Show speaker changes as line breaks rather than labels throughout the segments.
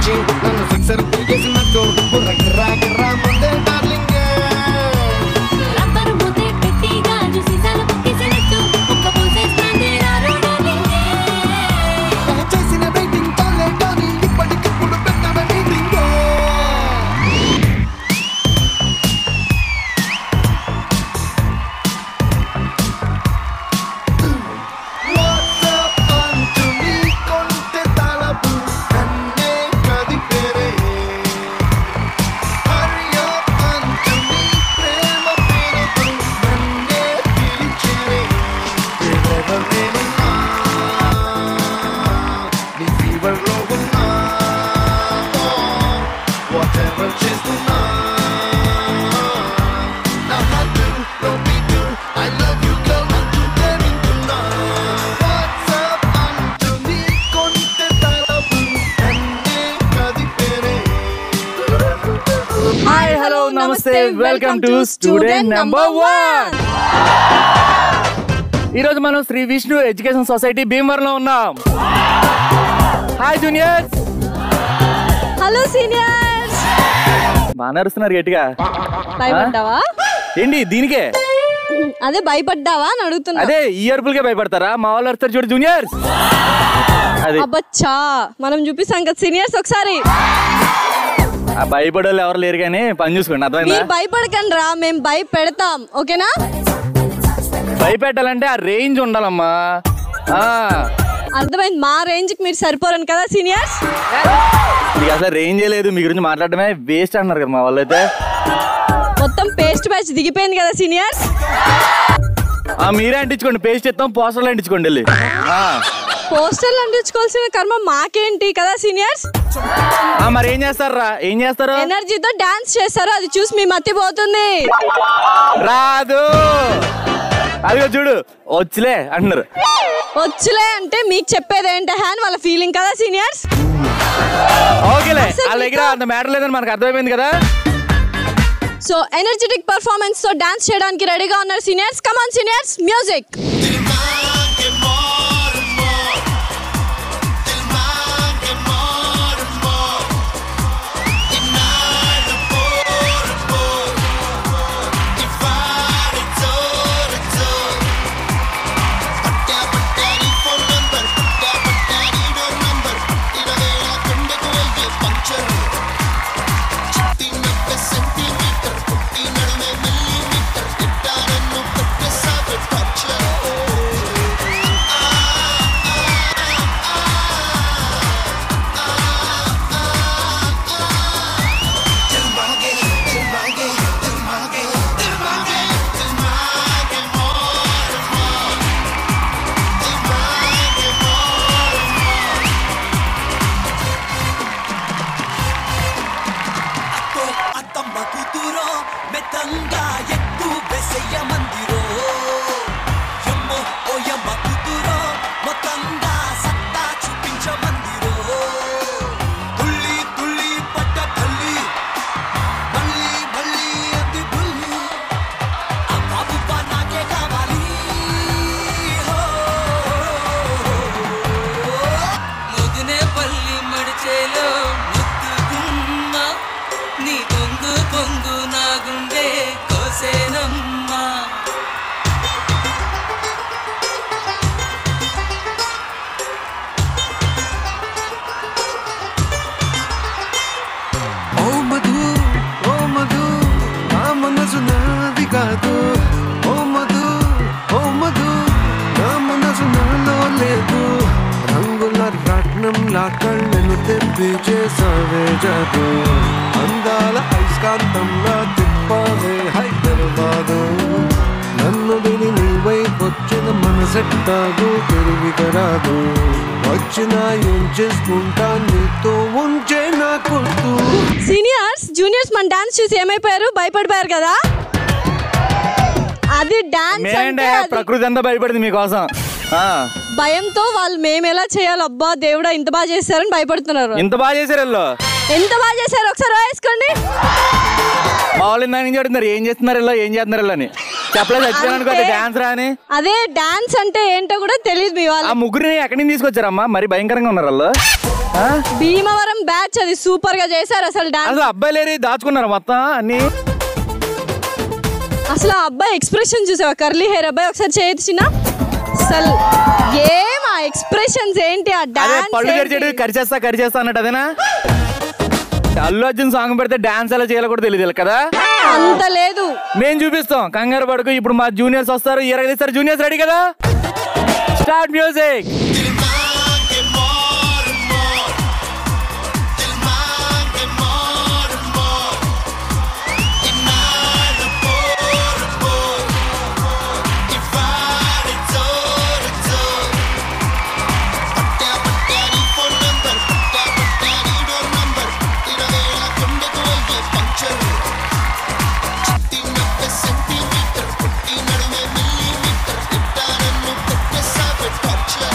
వచ్చి నన్ను సిక్సర్ చేసినట్టు గిర్రా గిర్రా ముందే డార్లింగ్
రబ్బరు మూతే పెట్టి గాజు సీసాలు బుక్కేసినట్టు ఒక్క పోసేస్తాంది రారు డార్లింగే.
చేసిన వెయిటింగ్ చాలే కానీ ఇప్పటికిప్పుడు పెట్టవ మీటింగ్ వాట్సాప్ అంటూ నీ కొంటె తలపు నన్నే కదిపేరే Hurry up అంటూ నీ ప్రేమ పేరుతో నన్నే పిలిచేరే Wherever నేనున్నా, నీ ఫీవర్లో ఉన్నా Whatever చేస్తున్నా నా heart no beat I love you girl అంటూనే వింటున్నా వాట్సాప్ అంటూ నీ కొంటె తలపు నన్నే కదిపేరే
హాయ్ హలో నమస్తే welcome to student number one ఈరోజు మనం శ్రీ విష్ణు ఎడ్యుకేషన్ సొసైటీ భీమవరంలో ఉన్నాం హాయ్ జూనియర్స్
హలో సీనియర్స్
బాగా నడుస్తున్నారు గట్టిగా
భయపడ్డావా
ఏంటి దీనికే
అదే భయపడ్డావా అని అడుగుతున్నా
అదే ఈ అరుపులకే భయపడతారా మా వాళ్ళు వస్తారు చూడు జూనియర్స్ అది
అబ్బచ్చా మనం చూపిస్తాం కదా సీనియర్స్ ఒకసారి
ఆ భయపడే వాళ్ళు ఎవరు లేరు కానీ పని చూసుకోండి అర్థమైందా
మీరు భయపడకండి రా మేము భయపెడతాం ఓకేనా
భయపెట్టాలంటే ఆ రేంజ్ ఉండాలమ్మా ఆ,
అర్థమైంది మా రేంజ్ కి మీరు సరిపోరని కదా సీనియర్స్
మీకు అసలు రేంజే లేదు మీ గురించి మాట్లాడమే వేస్ట్ అంటున్నారు కదా మా వాళ్ళు అయితే
మొత్తం పేస్ట్ బ్యాచ్ దిగిపోయింది కదా సీనియర్స్
ఆ, మీరే అంటించుకోండి పేస్ట్ ఇస్తాం పోస్టర్లు అంటించుకోండి వెళ్ళి ఆ.
పోస్టర్లు అంటించుకోవాల్సిన కర్మ మాకేంటి కదా సీనియర్స్
ఆ, మరి ఏం చేస్తారా ఏం చేస్తారు
ఎనర్జీతో డాన్స్ చేస్తారు అది చూసి మీ మతి పోతుంది
రాదు అదిగో చూడు వచ్చులే అంటున్నారు
వచ్చులే అంటే మీకు చెప్పేది ఏంటి అని వాళ్ళ ఫీలింగ్ కదా సీనియర్స్
ఓకేలే
అసలు
వాళ్ళ దగ్గర అంత మ్యాటర్ లేదని మనకు అర్థమైపోయింది కదా
సో ఎనర్జెటిక్ పర్ఫార్మెన్స్ తో డాన్స్ చేయడానికి రెడీగా ఉన్నారు సీనియర్స్ కమాన్ సీనియర్స్ మ్యూజిక్
అత్తమ్మ కూతురో మెత్తంగా ఎక్కు బెసయ్య మందిరో యమ్మో ఓ యమ్మ కూతురో మొత్తంగా సత్తా చూపించ మందిరో తుళ్ళి తుళ్ళి పట్ట తల్లి మళ్ళీ మళ్ళీ అంది పుల్లి ఆ బాబు నాకే కావాలి హో
ముదినే పల్లి మడిచేలో ముద్దుగుమ్మ నీ పొంగు పొంగు నా గుండె కోసేనమ్మా
ఓ మధు ఓ మధు నా మనసు నాది కాదు ఓ మధు ఓ మధు నా మనసు నాలో లేదు రంగుల రత్నంలా కళ్ళను తెప్పి చేసావే జాదు అందాల ఐస్కాంతంలా తిప్పావే హైదరాబాదు నన్ను విని నీ వైపు వచ్చిన మనసెట్టాగు తిరిగి రాదు వచ్చినా ఏం చేసుకుంటా నీతో ఉంచే నా గుర్తు
సీనియర్స్ జూనియర్స్ మన డాన్స్ చూసి ఏమైపోయారు భయపడిపోయారు కదా అది డాన్స్
మేంటే
అంటే అది
ప్రకృతి అంతా భయపడింది మీకోసం ఆ,
భయంతో వాళ్ళు మేము ఎలా చేయాలి అబ్బా దేవుడా ఇంత బాగా చేశారని భయపడుతున్నారు
ఇంత బాగా చేశారు వీళ్ళు
ఎంత బాగా చేశారు ఒకసారి వేసుకోండి
మా వాళ్ళు ఇందాక నుంచి అడుగుతున్నారు ఏం చేస్తున్నారు ఇలా ఏం చేస్తున్నారు ఇలా అని చెప్పలేదు చచ్చిపోయాను అనుకో
అంటే-
డాన్స్ రా అని
అదే డాన్స్ అంటే ఏంటో కూడా తెలియదు మీ
ఆ
వాళ్ళు
ముగ్గురిని ఎక్కడి నుంచి తీసుకొచ్చారమ్మా మరి భయంకరంగా ఉన్నారు వాళ్ళు ఆ?
భీమవరం బ్యాచ్ అది సూపర్ గా చేశారు అసలు డాన్స్
అసలు అబ్బాయి లేరు దాచుకున్నారు మొత్తం అన్ని
అసలు ఆ అబ్బాయి ఎక్స్ప్రెషన్ చూసావా కర్లీ హెయిర్ అబ్బాయి ఒకసారి చేయించిన అసలు ఏం ఆ ఎక్స్ప్రెషన్స్ ఏంటి ఆ
అదే పళ్ళు
డాన్స్
కరిచేడు కరిచేస్తా కరిచేస్తా అన్నట్టు అదేనా అల్లు అర్జున్ సాంగ్ పెడితే డాన్స్ ఎలా చేయాలో కూడా తెలియదు కదా
అంత లేదు
మేము చూపిస్తాం కంగారు పడుకు ఇప్పుడు మా జూనియర్స్ వస్తారు ఇరగదీస్తారు జూనియర్స్ రెడీ కదా స్టార్ట్ మ్యూజిక్
दिल मांगे more and more दिल मांगे more and more इनार por por इफारे जोर जोर पट्टा पट्टा नी फोन नंबर पट्टा पट्टा नी डोर नंबर तेरा मेरा गुंडे को ये पंक्चर చిట్టి నవ్వే సెంటీమీటర్ పుట్టి నడుమే మిల్లీమీటర్ ఇట్టారన్ను పెట్టేసావే టార్చర్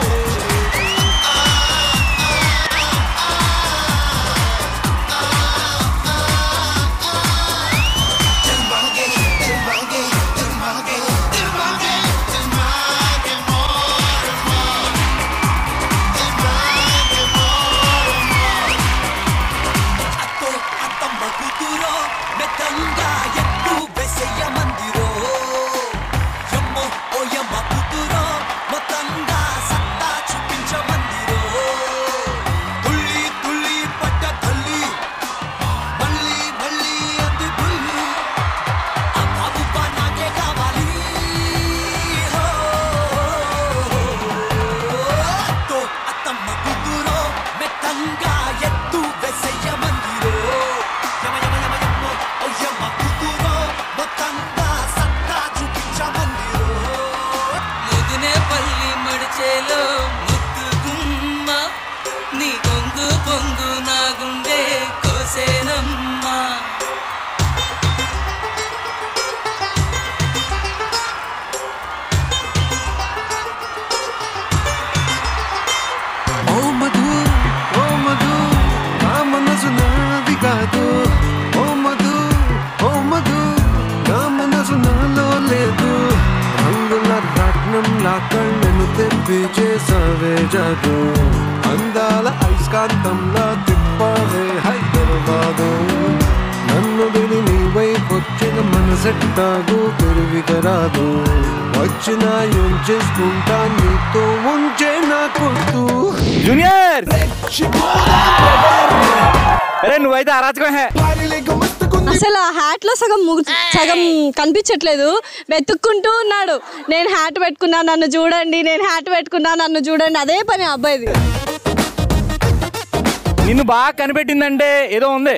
అత్తో అత్తమ్మ కూతురో మెత్తంగా ఎత్తు వెసయ్య మందిరో యమ్మో ఓ యమ్మ కూతురో మొత్తంగా సత్తా చూపించ మందిరో తుళ్ళి తుళ్ళి పట్ట తల్లి మళ్ళీ మళ్ళీ అంది బుల్లి ఆ బాబు నాకే కావాలి హో. అత్తో అత్తమ్మ కూతురో మెత్తంగా ఎత్తు వెసయ్య మందిరో యమ యమ యమ యమ్మో ఓ యమ్మ కూతురో మొత్తంగా సత్తా చూపించ మందిరో
ముదినే పల్లి మడిచేలో ముద్దు గుమ్మ నీ కొంగు పొంగు నా గుండె కోసేనమ్మా
ఓ మధు ఓ మధు నా మనసు నాది కాదు ఓ మధు ఓ మధు నా మనసు నాలో లేదు రంగుల రత్నంలా కళ్ళను తెప్పి చేసావే జాదు అందాల ఐస్కాంతంలా తిప్పావే హైదరాబాదు నన్ను విని నీ వైపొచ్చిన మనసెట్టాగు పెరివిగరాదు వచ్చిన ఏం చేసుకుంటా నీతో ఉంచే నాకొద్దు
జూనియర్ అరే నువ్వైతే అరాచకం హే
అసలు ఆ హ్యాట్ లో సగం ముగు- సగం కనిపించట్లేదు వెతుక్కుంటూ ఉన్నాడు నేను హ్యాట్ పెట్టుకున్నా నన్ను చూడండి నేను హ్యాట్ పెట్టుకున్నా నన్ను చూడండి అదే పని ఆ అబ్బాయిది
నిన్ను బాగా కనిపెట్టిందంటే ఏదో ఉంది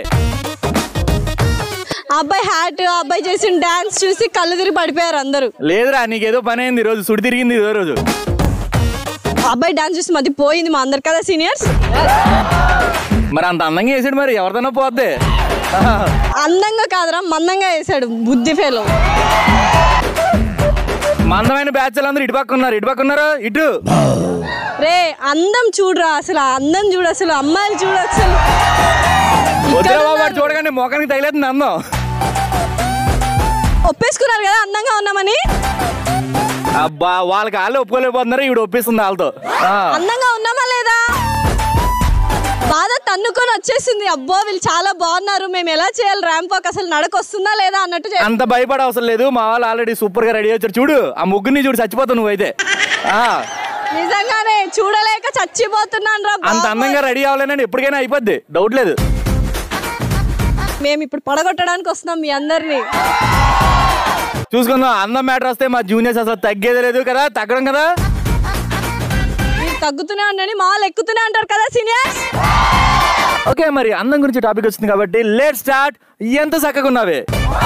ఆ అబ్బాయి హ్యాట్ ఆ అబ్బాయి చేసిన డాన్స్ చూసి కళ్ళు తిరిగి పడిపోయారు అందరూ
లేదురా నీకేదో పని అయింది ఈ రోజు సుడి తిరిగింది ఇదో రోజు
ఆ అబ్బాయి డాన్స్ చూసి మధ్య పోయింది మా అందరు కదా సీనియర్స్
మరి అంత అందంగా వేసాడు మరి ఎవరిదైనా పోద్ది
అందంగా కాదురా మందంగా వేసాడు బుద్ధి ఫేలో
మందమైన బ్యాచ్ అందరూ ఇటు పక్క ఉన్నారు ఇటు పక్క ఉన్నారు ఇటు
రే అందం చూడరా అసలు ఆ అందం చూడు అసలు అమ్మాయిలు చూడు అసలు ఇక్కడ
వద్దురా బాబు
ఉన్నారు.
వాడు చూడకండి మొఖానికి తగిలేతుంది అందం
ఒప్పేసుకున్నారు కదా అందంగా ఉన్నామని
అబ్బా వాళ్ళకి వాళ్ళు ఒప్పుకోలేకపోతున్నారు ఈవిడ ఒప్పిస్తుంది వాళ్ళతో ఆ.
అందంగా ఉన్నామా లేదా బాధ తన్నుకొని వచ్చేసింది అబ్బో వీళ్ళు చాలా బాగున్నారు మేము ఎలా చేయాలి ర్యాంప్ వాక్ అసలు నడక వస్తుందా లేదా అన్నట్టు చే-
అంత భయపడ అవసరం లేదు మా వాళ్ళు ఆల్రెడీ సూపర్ గా రెడీ వచ్చారు చూడు ఆ ముగ్గురిని చూడు చచ్చిపోతావు నువ్వైతే ఆ,
నిజంగానే చూడలేక చచ్చిపోతున్నాను రా
అంత
బాబోయ్.
అందంగా రెడీ అవ్వాలని ఎప్పటికైనా అయిపోద్ది డౌట్ లేదు
మేము ఇప్పుడు పడగొట్టడానికి వస్తున్నాం మీ అందరినీ
చూసుకుందాం అందం మ్యాటర్ వస్తే మా జూనియర్స్ అసలు తగ్గేది లేదు కదా తగ్గడం కదా
మీరు తగ్గుతూనే ఉండండి మా వాళ్ళు ఎక్కుతూనే అంటారు కదా సీనియర్స్
ఓకే మరి అందం గురించి టాపిక్ వచ్చింది కాబట్టి లేట్ స్టార్ట్ ఎంత చక్కగా ఉన్నావే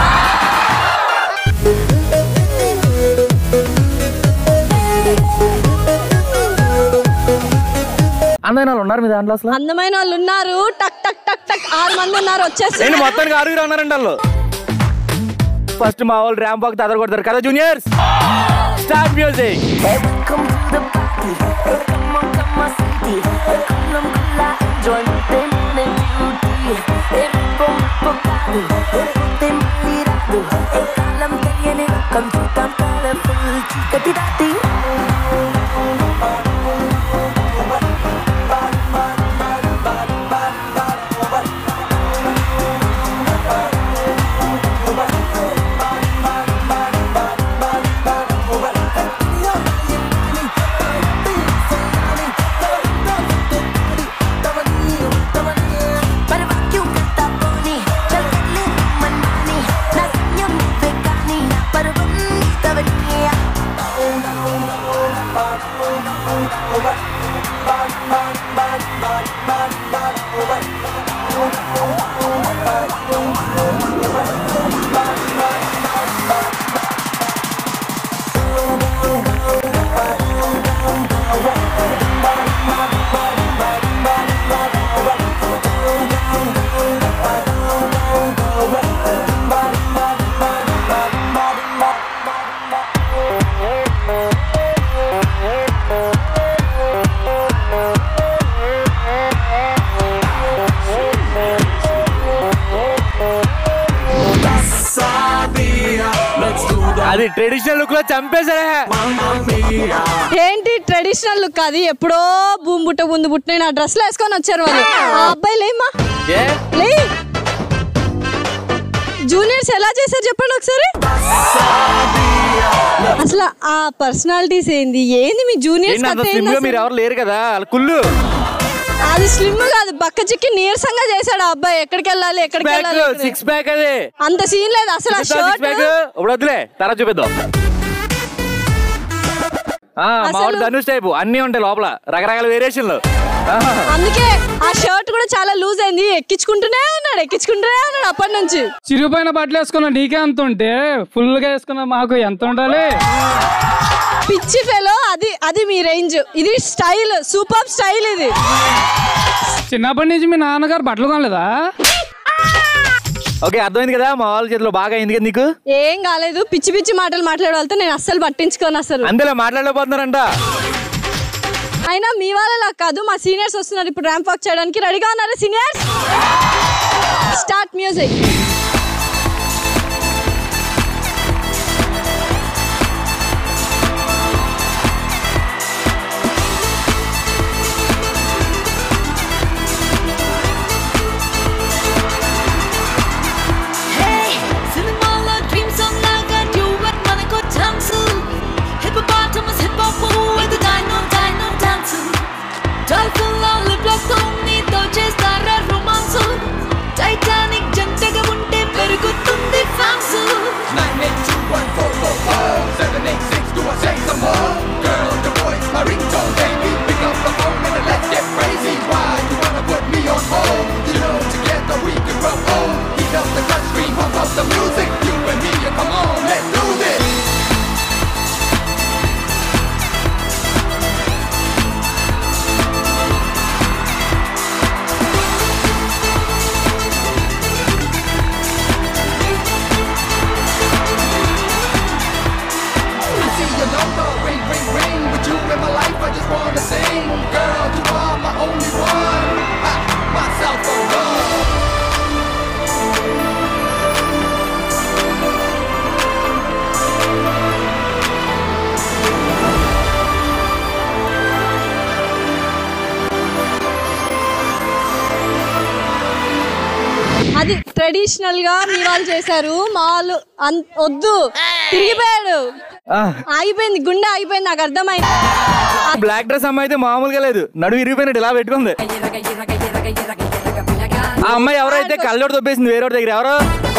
అందమైన వాళ్ళు ఉన్నారు మీ దాంట్లో అసలు
అందమైన వాళ్ళు ఉన్నారు టక్ టక్ టక్ టక్ ఆరు మంది ఉన్నారు
నేను
వచ్చేసి
మొత్తానికి ఆరుగురు ఉన్నారండి వాళ్ళు ఫస్ట్ మా వాళ్ళు ర్యాంప్ వాక్ తదర కొడతారు కదా juniors start music
Welcome to the party. Come on, come on, city. Kulam kula, enjoyment and beauty. Hey, pom pocado, hey, tem mirado. Hey, kalam tiene con full చీకటి దాటి पर क्यों करता पोनी चल कर ले मनमानी ना संयम पे कहानी पर बंदी तवनिया
అది ట్రెడిషనల్ లుక్ లో చంపేశారే
ఏంటి ట్రెడిషనల్ లుక్ అది ఎప్పుడో భూమి బుట్ట ముందు బుట్టిన నా డ్రెస్లు వేసుకొని వచ్చారు వాళ్ళు ఆ అబ్బాయి లేమ్మా
ఏ
లే జూనియర్స్ ఎలా చేశారు చెప్పండి ఒకసారి అసలు ఆ పర్సనాలిటీస్ ఏంది ఏంది మీ జూనియర్స్
ఏంటి అంత స్లిమ్ గా మీరు ఎవరు లేరు కదా వాళ్ళ కుళ్ళు
అది స్లిమ్ కాదు బక్క చిక్కి నీరసంగా చేశాడు ఆ అబ్బాయి ఎక్కడికి వెళ్ళాలి ఎక్కడికి
బ్యాక్
వెళ్ళాలి ఎక్కడికి-
సిక్స్ ప్యాక్ అది
అంత సీన్ లేదు అసలు ఆ
సిక్స్
షర్ట్
ప్యాక్ ఇప్పుడు వద్దులే తర్వాత చూపిద్దాం ఆ మామిడి
అసలు-
ధనుష్ టైపు అన్ని ఉంటాయి లోపల రకరకాల వేరియేషన్లు
అందుకే ఆ షర్ట్ కూడా చాలా లూజ్ అయింది ఎక్కించుకుంటూనే ఉన్నాడు ఎక్కించుకుంటూనే ఉన్నాడు అప్పటి నుంచి
చిరిగిపోయిన బట్టలు వేసుకున్నా నీకే అంత ఉంటే ఫుల్ గా వేసుకున్నా మాకు ఎంత ఉండాలి
పిచ్చి ఫెలో అది అది మీ రేంజ్ ఇది స్టైల్ సూపర్ స్టైల్ ఇది
చిన్నప్పటి నుంచి మీ నాన్నగారు బట్టలు కొనలేదా
ఓకే అర్థమైంది కదా మా వాళ్ళ చేతిలో బాగా అయింది కదా నీకు
ఏం కాలేదు పిచ్చి పిచ్చి మాటలు మాట్లాడే వాళ్ళతో నేను అస్సలు పట్టించుకోను అసలు
అంతేలే మాట్లాడలేకపోతున్నారంట
అయినా మీ వాళ్ళలా కాదు మా సీనియర్స్ వస్తున్నారు ఇప్పుడు ర్యాంప్ వాక్ చేయడానికి రెడీగా ఉన్నారు సీనియర్స్ స్టార్ట్ మ్యూజిక్
Hey, సినిమాలో డ్రీమ్ సాంగ్ లాగా డ్యూయట్ మనకు ఛాన్స్ హిప్పోపాటమస్ హిప్ హాప్ ఇది డైనో డైనో డాన్స్ డాల్ఫిన్ లో లిప్ లాక్ తో నీతో చేస్తారా రొమాన్స్ టైటానిక్ జంటగా ఉంటే పెరుగుతుంది ఫ్యాన్స్
అది ట్రెడిషనల్ గా మీ వాళ్ళు చేశారు మా వాళ్ళు అన్- వద్దు తిరిగిపోయాడు ఆగిపోయింది గుండె ఆగిపోయింది నాకు అర్థమైంది
బ్లాక్ డ్రెస్ అమ్మాయి అయితే మామూలుగా లేదు నడువు ఇరిగిపోయినట్టు ఇలా పెట్టుకుంది ఆ అమ్మాయి ఎవరైతే కళ్ళోడు దొబ్బేసింది వేరే దగ్గర ఎవరో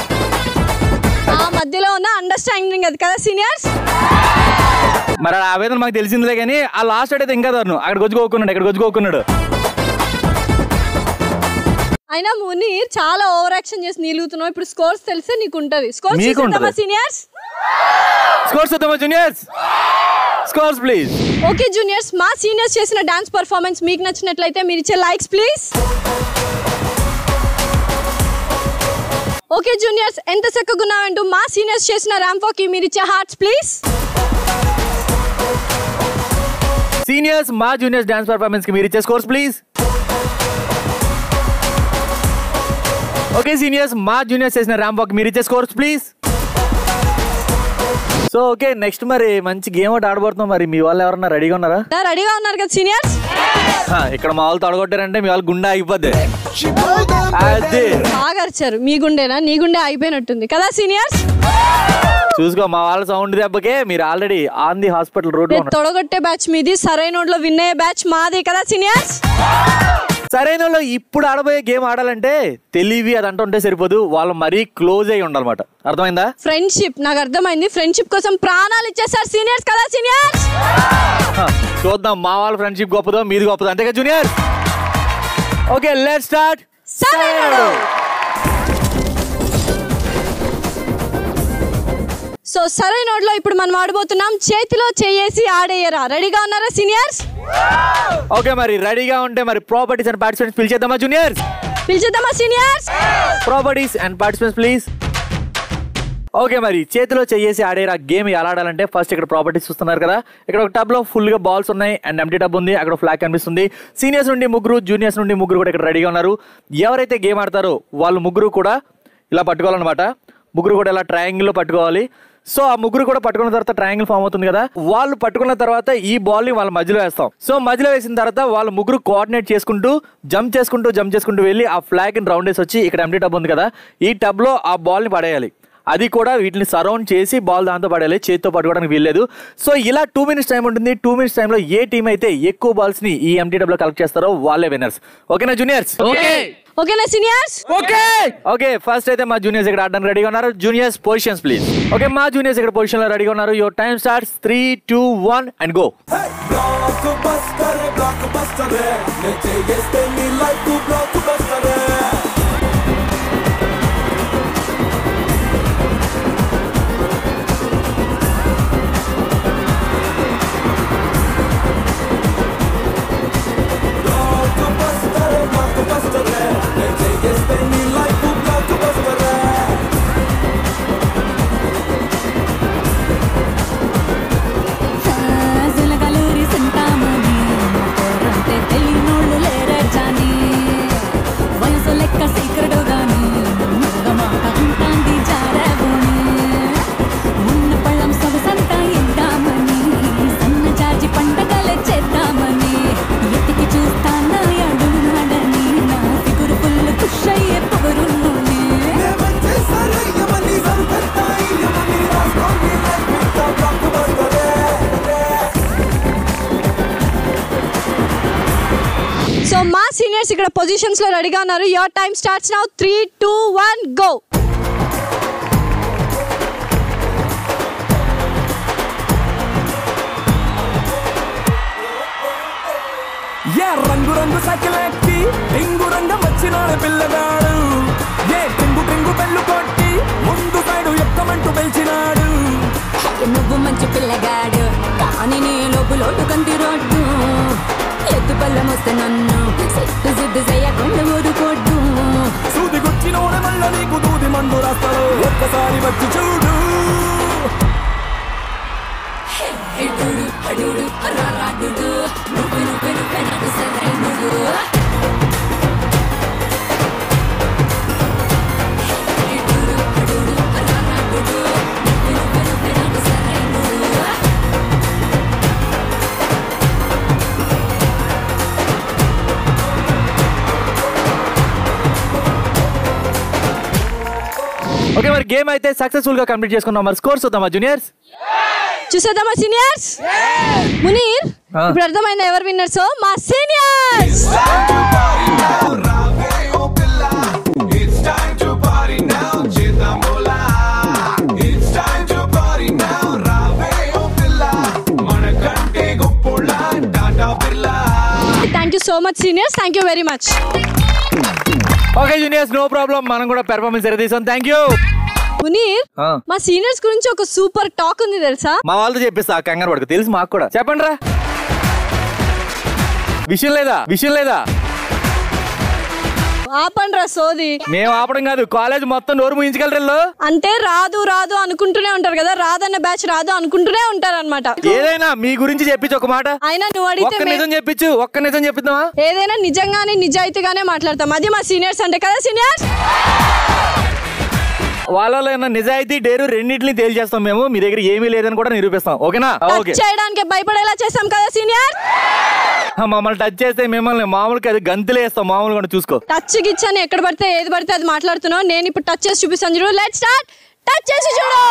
ఆ మధ్యలో ఉన్న అండర్స్టాండింగ్ అది కదా సీనియర్స్
మరి ఆ వేదన మాకు తెలిసిందిలే కానీ ఆ లాస్ట్ అయితే ఇంకా దారుణం అక్కడికి వచ్చి కోకున్నాడు ఇక్కడ వచ్చి కోకున్నాడు
అయినా మునీర్ చాలా ఓవర్ యాక్షన్ చేసి నిలుగుతున్నావు ఇప్పుడు స్కోర్స్ తెలిస్తే నీకు ఉంటది స్కోర్స్
మీకు
చూసేద్దామా
ఉంటది.
సీనియర్స్
స్కోర్స్ వద్దామా juniors scores please
okay juniors మా సీనియర్స్ చేసిన డాన్స్ పర్ఫార్మెన్స్ మీకు నచ్చినట్లయితే మీరు ఇచ్చే లైక్స్ ప్లీజ్ ఓకే జూనియర్స్ ఎంత చక్కగా ఉన్నామంటూ మా సీనియర్స్ చేసిన ర్యాంప్ వాక్ మీరు ఇచ్చే హార్ట్స్ ప్లీజ్
సీనియర్స్ మా జూనియర్స్ డాన్స్ పర్ఫార్మెన్స్ కి మీరు ఇచ్చే స్కోర్స్ ప్లీజ్ ఓకే సీనియర్స్ మా జూనియర్స్ చేసిన ర్యాంప్ వాక్ మీరు ఇచ్చే scores please so okay next మరి మంచి గేమ్ ఒకటి ఆడబోతున్నాం మరి మీ వాళ్ళు ఎవరన్నా రెడీగా ఉన్నారా
రెడీగా ఉన్నారు కదా సీనియర్స్
హా, ఇక్కడ మా వాళ్ళు తొడగొట్టారంటే మీ వాళ్ళు గుండె ఆగిపోద్ది అదే
బాగా అరిచారు మీ గుండెనా నీ గుండె అయిపోయినట్టుంది కదా సీనియర్స్
చూసుకో మా వాళ్ళ సౌండ్ దెబ్బకే మీరు already on the hospital road లో
రేపు తొడగొట్టే బ్యాచ్ మీది సరైన విన్ అయ్యే బ్యాచ్ మాది కదా సీనియర్స్
సరైన వాళ్ళు ఇప్పుడు ఆడబోయే గేమ్ ఆడాలంటే తెలివి అది అంటుంటే సరిపోదు వాళ్ళు మరీ క్లోజ్ అయి ఉండాలన్నమాట అర్థమైందా
ఫ్రెండ్షిప్ నాకు అర్థమైంది ఫ్రెండ్షిప్ కోసం ప్రాణాలు ఇచ్చేస్తారు సీనియర్స్ కదా సీనియర్స్
హా, చూద్దాం మా వాళ్ళ ఫ్రెండ్షిప్ గొప్పదో మీది గొప్పదో అంతేగా junior okay let start
so సరైన నోట్లో ఇప్పుడు మనం ఆడబోతున్నాం చేతిలో చేయేసి ఆడేయరా రెడీగా ఉన్నారా సీనియర్స్
ఓకే మరి రెడీగా ఉంటే మరి ప్రాపర్టీస్ అండ్ పార్టిసిపెంట్స్ పిలిచేద్దామా జూనియర్స్
పిలిచేద్దామా seniors
properties and participants please okay మరి చేతిలో చేసి ఆడేరా గేమ్ ఎలా ఆడాలంటే ఫస్ట్ ఇక్కడ ప్రాపర్టీస్ చూస్తున్నారు కదా ఇక్కడ ఒక టబ్ లో ఫుల్ గా బాల్స్ ఉన్నాయి అండ్ ఎంటీ టబ్ ఉంది అక్కడ ఫ్లాగ్ కనిపిస్తుంది సీనియర్స్ నుండి ముగ్గురు జూనియర్స్ నుండి ముగ్గురు కూడా ఇక్కడ రెడీగా ఉన్నారు ఎవరైతే గేమ్ ఆడతారో వాళ్ళు ముగ్గురు కూడా ఇలా పట్టుకోవాలన్నమాట ముగ్గురు కూడా ఇలా ట్రయాంగిల్ లో పట్టుకోవాలి సో ఆ ముగ్గురు కూడా పట్టుకున్న తర్వాత ట్రయాంగిల్ ఫామ్ అవుతుంది కదా వాళ్ళు పట్టుకున్న తర్వాత ఈ బాల్ ని వాళ్ళ మధ్యలో వేస్తాం సో మధ్యలో వేసిన తర్వాత వాళ్ళు ముగ్గురు కోఆర్డినేట్ చేసుకుంటూ జంప్ చేసుకుంటూ జంప్ చేసుకుంటూ వెళ్ళి ఆ ఫ్లాగ్ ని రౌండ్ వేసి వచ్చి ఇక్కడ ఎంటీ టబ్ ఉంది కదా ఈ టబ్ లో ఆ బాల్ ని పడేయాలి అది కూడా వీటిని సరౌండ్ చేసి బాల్ దాంతో పడేయాలి చేతితో పట్టుకోవడానికి వీల్లేదు సో ఇలా టూ మినిట్స్ టైం ఉంటుంది టూ మినిట్స్ టైంలో ఏ టీం అయితే ఎక్కువ బాల్స్ ని ఈ ఎంటీ టబ్ లో కలెక్ట్ చేస్తారో వాళ్ళే విన్నర్స్ ఓకేనా జూనియర్స్
ఓకేనా సీనియర్స్
ఓకే ఓకే ఫస్ట్ అయితే మా జూనియర్స్ ఇక్కడ ఆడడానికి రెడీగా ఉన్నారు జూనియర్స్ పొజిషన్స్ ప్లీజ్ ఓకే మా జూనియర్స్ ఇక్కడ పొజిషన్ లో రెడీగా ఉన్నారు your time starts three two one and go
blockbuster blockbuster నేను చేస్తే నీ life blockbuster blockbuster blockbuster నేను చేస్తే నీ లైఫ్ బ్లాక్ బస్టర్
జలగలూరి సింతామణి పోరంటే తెలియనోళ్ళు లేరే జాని వయసు లెక్క సీక్రెట్ గాని మాట ఉంటాంది జారబోని ఉన్న పళ్ళం సొగసంతా ఇద్దామని సన్న జాజి పండగలే చేద్దామని ఎతికి చూస్తానా అడుగునాడని నా ఫిగురు ఫుల్ ఖుష్ అయ్యే పొగరున్నోని
ఏమంటే సరే యమని సరిపెట్టాయి యమని రాసుకోండి లైఫ్ ఇంత బ్లాక్ బస్టర్
సో మా సీనియర్స్ ఇక్కడ పొజిషన్స్ లో రెడీగా ఉన్నారు your time starts now three two one go
ఏ రంగు రంగు సైకిల్ ఎక్కి రింగు రంగం వచ్చినాడు పిల్లగాడు ఏ టింగు టింగు బెల్లు కొట్టి ముందు సైడు ఎక్కమంటూ పిలిచినాడు
నువ్వు మంచి పిల్లగాడు కానీ నీ లోపు లోటు కంటి రోడ్డు ఎత్తు పళ్ళం వస్తే నన్ను సిట్టు సిద్దు చేయకుండా ఊరుకోడ్డు
సూది గుచ్చినోడే మళ్ళా నీకు దూది మందు రాస్తాడు ఒక్కసారి వచ్చి చూడు
ఎడుడు అడుడు అరారాడుడు నువ్వు నువ్వు నువ్వే నాకు సరైనడు ఎడుడు అడుడు అరారాడుడు నువ్వు నువ్వు నువ్వే నాకు సరైనడు
ఓకే మరి గేమ్ అయితే సక్సెస్ఫుల్ గా కంప్లీట్ చేసుకున్నాం మరి స్కోర్స్ వద్దామా జూనియర్స్
చూసేద్దామా సీనియర్స్ మునీర్
ఆ.
ఇప్పుడు అర్థమైందా ఎవరు విన్నర్స్ మా seniors thank you so much seniors thank you very much
okay juniors no problem మనం కూడా పెర్ఫార్మెన్స్ ఎరదీసాం థ్యాంక్ యూ
మునీర్ మా సీనియర్స్ గురించి ఒక సూపర్ టాక్ ఉంది తెలుసా
మా వాళ్ళతో చెప్పిస్తా ఆ కంగారు పడుకు తెలుసు మాకు కూడా చెప్పండి రా విషయం లేదా విషయం లేదా
ఆపండ్రా సోది
మేము ఆపడం కాదు కాలేజ్ మొత్తం నోరు ముయించగలరు
అంటే రాదు రాదు అనుకుంటూనే ఉంటారు కదా రాదన్న బ్యాచ్ రాదు అనుకుంటూనే ఉంటారు అనమాట
ఏదైనా మీ గురించి చెప్పించు ఒక మాట
అయినా నువ్వు అడిగితే
ఒక్క
మే-
నిజం చెప్పించు ఒక్క నిజం చెప్పిద్దామా
ఏదైనా నిజంగానే నిజాయితీగానే మాట్లాడతాం అది మా సీనియర్స్ అంటే కదా సీనియర్స్
వాళ్ళలో ఉన్న నిజాయితీ డేరు రెండింటిని తేల్చేస్తాం మేము మీ దగ్గర ఏమీ లేదని కూడా నిరూపిస్తాం ఓకేనా ఓకే
టచ్ చేయడానికి భయపడేలా చేసాం కదా సీనియర్
మమ్మల్ని టచ్ చేస్తే మిమ్మల్ని మామూలుగా అది గంతులే వేస్తాం మామూలుగా కూడా చూసుకో
టచ్ గిచ్చని ఎక్కడ పడితే ఏది పడితే అది మాట్లాడుతున్నావు నేను ఇప్పుడు టచ్ చేసి చూపిస్తాను చూడు లెట్ స్టార్ట్ టచ్ చేసి చూడు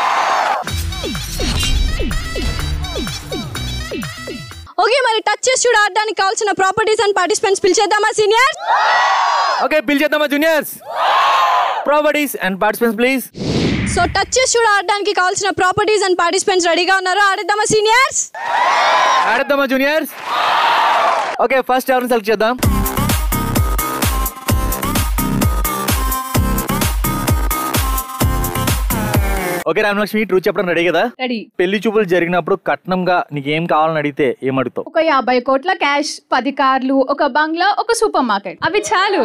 ఓకే మరి టచ్ చేసి చూడు ఆడడానికి కావాల్సిన ప్రాపర్టీస్ అండ్ పార్టిసిపెంట్స్ పిలిచేద్దామా సీనియర్
ఓకే పిలిచేద్దామా juniors properties and participants please
so touch చేసి చూడు ఆడడానికి కావాల్సిన ప్రాపర్టీస్ అండ్ పార్టిసిపెంట్స్ రెడీగా ఉన్నారు ఆడిద్దామా సీనియర్స్
ఆడద్దామా జూనియర్స్ ఓకే ఫస్ట్ ఎవరిని సెలెక్ట్ చేద్దాం ఓకే రామలక్ష్మి ట్రూ చెప్పడం రెడీ కదా
రెడీ
పెళ్లి చూపులు జరిగినప్పుడు కట్నంగా నీకేం కావాలని అడిగితే ఏమడుగుతావు
ఒక యాభై కోట్ల క్యాష్ పది కార్లు ఒక బంగ్లా ఒక సూపర్ మార్కెట్ అవి చాలు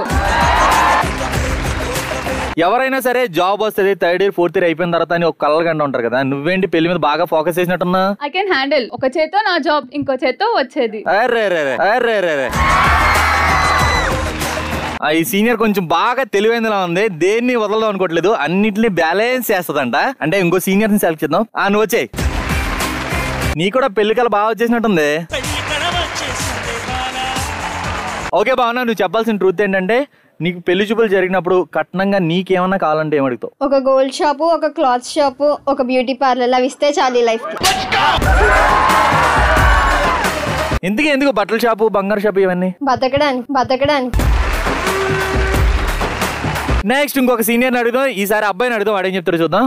ఎవరైనా సరే జాబ్ వస్తుంది థర్డ్ ఇయర్ ఫోర్త్ ఇయర్ అయిపోయిన తర్వాత అని ఒక కలగంట ఉంటారు కదా నువ్వేంటి పెళ్లి మీద బాగా ఫోకస్ చేసినట్టున్నా
ఐ కెన్ హ్యాండిల్ ఒక చేత్తో నా జాబ్ ఇంకో చేత్తో వచ్చేది
అరే రే రే అరే రే రే ఆ, ఈ సీనియర్ కొంచెం బాగా తెలివైనలా ఉంది దేన్ని వదలదాం అనుకోవట్లేదు అన్నిటిని బ్యాలెన్స్ చేస్తదంట అంటే ఇంకో సీనియర్ ని సెలెక్ట్ చేద్దాం ఆ నువ్వు వచ్చేయ్ నీ కూడా పెళ్లి కల బాగా వచ్చేసినట్టుంది ఓకే బాగున్నా నువ్వు చెప్పాల్సిన ట్రూత్ ఏంటంటే నీకు పెళ్లి చూపులు జరిగినప్పుడు కట్నంగా నీకేమన్నా కావాలంటే ఏమడుగుతావు
ఒక గోల్డ్ షాపు ఒక క్లాత్ షాపు ఒక బ్యూటీ పార్లర్ అవి ఇస్తే చాలు ఈ లైఫ్ కి
ఎందుకు ఎందుకు బట్టల షాపు బంగారు షాపు ఇవన్నీ
బతకడానికి బతకడానికి
నెక్స్ట్ ఇంకొక సీనియర్ని అడుగుదాం ఈసారి అబ్బాయిని అడుగుదాం వాడేం చెప్తారు చూద్దాం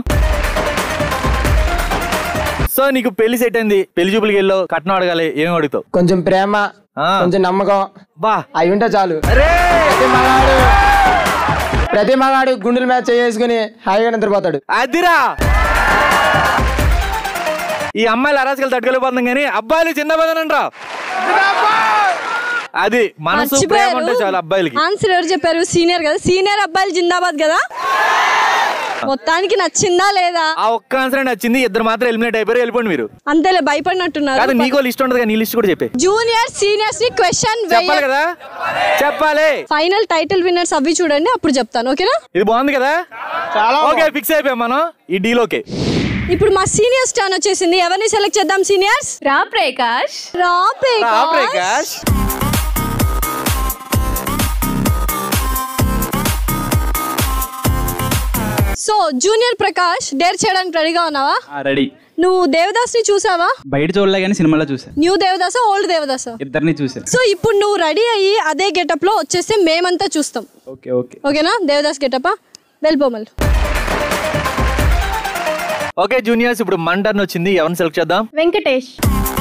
సో నీకు పెళ్లి సెట్ అయింది పెళ్లి చూపులకి వెళ్ళావు కట్నం అడగాలి ఏం అడుగుతావు
కొంచెం ప్రేమ కొంచెం నమ్మకం
బా
అవి ఉంటే చాలు ప్రతి మగాడు ప్రతి మగాడు గుండెల మీద చేసుకుని హాయిగా నిద్రపోతాడు
అదిరా ఈ అమ్మాయిలు అరాజకాలు తట్టుకెళ్ళిపోతుంది కానీ అబ్బాయిలు చిన్న పదనంట్రా అది మనసు ప్రేమ ఉంటే చాలు అబ్బాయిలకి
ఆన్సర్ ఎవరు చెప్పారు సీనియర్ కదా సీనియర్ అబ్బాయిలు జిందాబాద్ కదా మొత్తానికి నచ్చిందా లేదా
ఆ ఒక్క ఆన్సర్ నచ్చింది ఇద్దరు మాత్రం ఎలిమినేట్ అయిపోయారు వెళ్ళిపోండి మీరు
అంతేలే
కాదు
భయపడినట్టున్నారు
నీకో లిస్ట్ ఉండదు నీ లిస్ట్ కూడా చెప్పే
జూనియర్ సీనియర్స్ ని క్వశ్చన్
చెప్పాలి కదా చెప్పాలి
ఫైనల్ టైటిల్ విన్నర్స్ అవి చూడండి అప్పుడు చెప్తాను ఓకేనా
ఇది బాగుంది కదా చాలా ఓకే ఫిక్స్ అయిపోయాం మనం ఈ డీల్ ఓకే
ఇప్పుడు మా సీనియర్స్ టర్న్ వచ్చేసింది ఎవరిని సెలెక్ట్ చేద్దాం సీనియర్స్
రా ప్రకాష్
రా
రా
Prakash
Prakash
so junior Prakash dare చేయడానికి రెడీగా ఉన్నావా
రెడీ
నువ్వు దేవదాస్ ని చూసావా
బయట చూడలే కానీ సినిమాలో చూసా
న్యూ దేవదాసా ఓల్డ్ దేవదాసా
ఇద్దరిని చూసా
సో ఇప్పుడు నువ్వు రెడీ అయ్యి అదే గెటప్ లో వచ్చేస్తే మేమంతా చూస్తాం
ఓకే ఓకే
ఓకేనా దేవదాస్ గెటపా వెళ్ళిపోమల్
ఓకే జూనియర్స్ ఇప్పుడు మన టర్న్ వచ్చింది ఎవరిని సెలెక్ట్ చేద్దాం
వెంకటేష్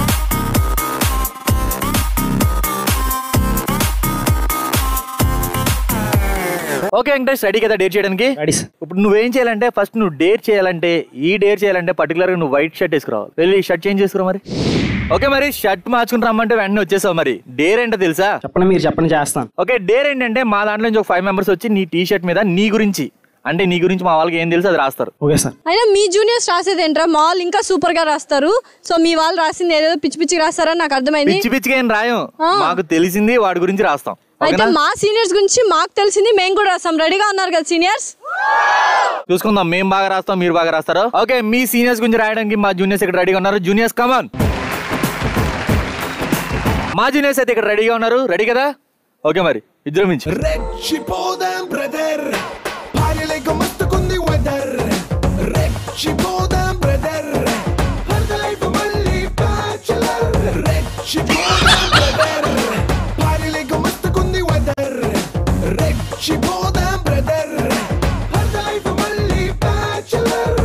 ఓకే వెంకటేష్ రెడీ కదా డేట్ చేయడానికి ఇప్పుడు నువ్వేం చేయాలంటే ఫస్ట్ నువ్వు డేట్ చేయాలంటే ఈ డేట్ చేయాలంటే పర్టికులర్ గా నువ్వు వైట్ షర్ట్ వేసుకురావాలి వెళ్ళి షర్ట్ చేంజ్ చేసుకురా మరి ఓకే మరి షర్ట్ మార్చుకుని రమ్మంటే వెంటనే వచ్చేసావు మరి డేర్ ఏంటో తెలుసా
చెప్పండి మీరు చెప్పండి చేస్తాను
ఓకే డేర్ ఏంటంటే మా దాంట్లో నుంచి ఒక ఫైవ్ మెంబర్స్ వచ్చి నీ టీ షర్ట్ మీద నీ గురించి అంటే నీ గురించి మా వాళ్ళకి ఏం తెలుసు అది రాస్తారు
ఓకే సార్
అయినా మీ జూనియర్స్ రాసేది ఏంట్రా మా వాళ్ళు ఇంకా సూపర్ గా రాస్తారు సో మీ వాళ్ళు రాసింది ఏదేదో పిచ్చి పిచ్చిగా రాస్తారని నాకు అర్థమైంది
పిచ్చి పిచ్చిగా ఏం రాయం
ఆ.
మాకు తెలిసింది వాడి గురించి రాస్తాం
అయితే
ఓకేనా
మా సీనియర్స్ గురించి మాకు తెలిసింది మేము కూడా రాస్తాం రెడీగా ఉన్నారు కదా సీనియర్స్
చూసుకుందాం మేము బాగా రాస్తాం మీరు బాగా రాస్తారు ఓకే మీ సీనియర్స్ గురించి రాయడానికి మా జూనియర్స్ ఇక్కడ రెడీగా ఉన్నారు జూనియర్స్ కమాన్ మా జూనియర్స్ అయితే ఇక్కడ రెడీగా ఉన్నారు రెడీ కదా ఓకే మరి ఇద్దరు మించి
రెచ్చిపోదాం బ్రదర్ భార్యలేక మస్తుకుంది వెదర్ రెచ్చిపోదాం బ్రదర్ లైఫ్ మళ్ళీ బ్యాచులర్ రెచ్చిపోదాం బ్రదర్ భార్యలేక మస్తుకుంది వెదర్ రెచ్చిపోదాం బ్రదర్ లైఫ్ మళ్ళీ బ్యాచులర్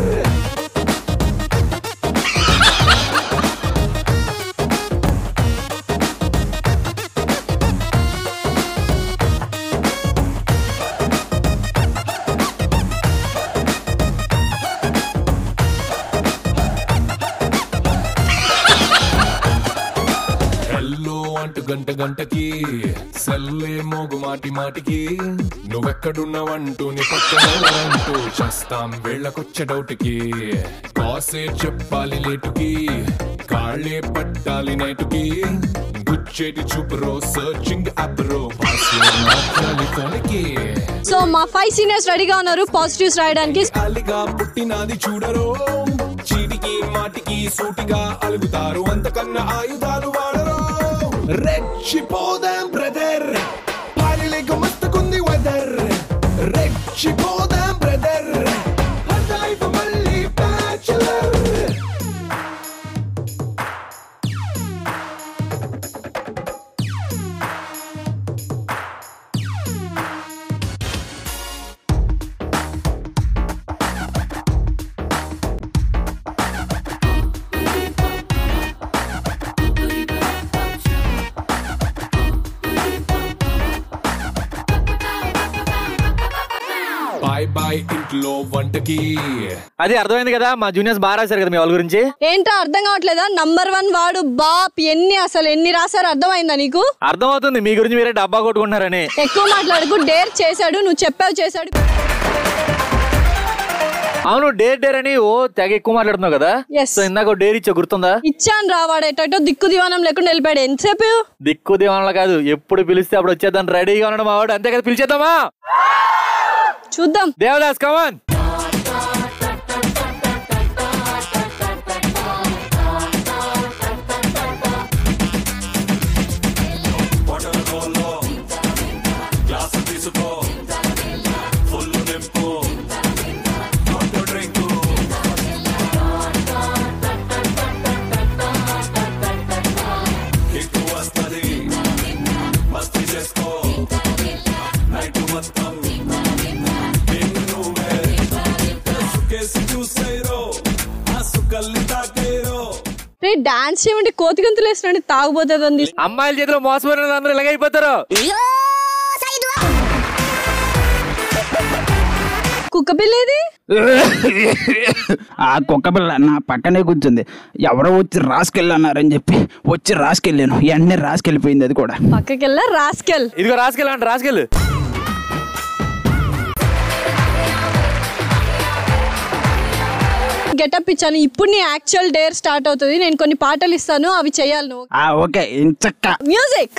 హెల్లో అంటూ గంట గంటకి సెల్లే మోగు మాటి మాటికి నువ్వెక్కడున్నావంటూ నీ పక్కన అంటూ చేస్తాం వేళ్ళకొచ్చే డౌట్కి కాసే చెప్పాలి లేటుకి కాళ్ళే పట్టాలి నైటుకి గుచ్చేటి చూపురో సర్చింగ్ అప్రో భాష మార్చాలి కొనకి
సో మా ఫైవ్ సీనియర్స్ రెడీగా ఉన్నారు పాజిటివ్స్ రాయడానికి
అలిగా పుట్టినది చూడరు చీటికి మాటికి సూటిగా అలుగుతారు అంతకన్నా ఆయుధాలు వాడరు రెచ్చిపోదాం బ్రదర్ పాలిలేక మస్తుకుంది వెదర్ రెచ్చిపోదాం బ్రదర్ లైఫ్ మళ్ళీ బ్యాచులర్ బాయ్ బాయ్ ఇంట్లో వంటకి
అది అర్థమైంది కదా మా జూనియర్స్ బాగా రాశారు కదా మీ వాళ్ళ గురించి
ఏంటో అర్థం కావట్లేదా నంబర్ వన్ వాడు బాప్ ఎన్ని అసలు ఎన్ని రాశారు అర్థమైందా నీకు
అర్థమవుతుంది మీ గురించి మీరే డబ్బా కొట్టుకుంటున్నారని
ఎక్కువ మాట్లాడుకు డేర్ చేశాడు నువ్వు చెప్పావు చేశాడు
అవును డేర్ డేర్ అని ఓ తెగ ఎక్కువ మాట్లాడుతున్నావు కదా
Yes.
సో ఇందాక ఓ డేర్ ఇచ్చా గుర్తుందా
ఇచ్చాను రా వాడేటో దిక్కు దివానం లేకుండా వెళ్ళిపోయాడు ఎంతసేపు
దిక్కు దేవాల కాదు ఎప్పుడు పిలిస్తే అప్పుడు వచ్చేద్దాం రెడీగా ఉన్నాడు మా వాడు అంతే కదా పిలిచేద్దామా
చూద్దాం
దేవదాస్ కమాన్
రే డాన్స్ చేయమంటే కోతి గంతులు వేసినాడు తాగుపోతుంది
అమ్మాయిల చేతిలో మోసపోయిన అందరూ ఇలాగైపోతారు
కుక్క పిల్లేది
ఆ కుక్క పిల్ల నా పక్కనే కూర్చుంది ఎవరో వచ్చి రాసుకెళ్ళన్నారని చెప్పి వచ్చి రాసుకెళ్ళాను వెంటనే రాసుకెళ్ళిపోయింది అది కూడా
పక్కకెళ్ళా రాస్కెల్
ఇదిగో రాసుకెళ్ళండి రాసుకెళ్ళు
గెటప్ ఇచ్చాను ఇప్పుడు నీ యాక్చువల్ డేర్ స్టార్ట్ అవుతుంది నేను కొన్ని పాటలు ఇస్తాను అవి చేయాలి నువ్వు
ఆ ఓకే ఇంచక్క
మ్యూజిక్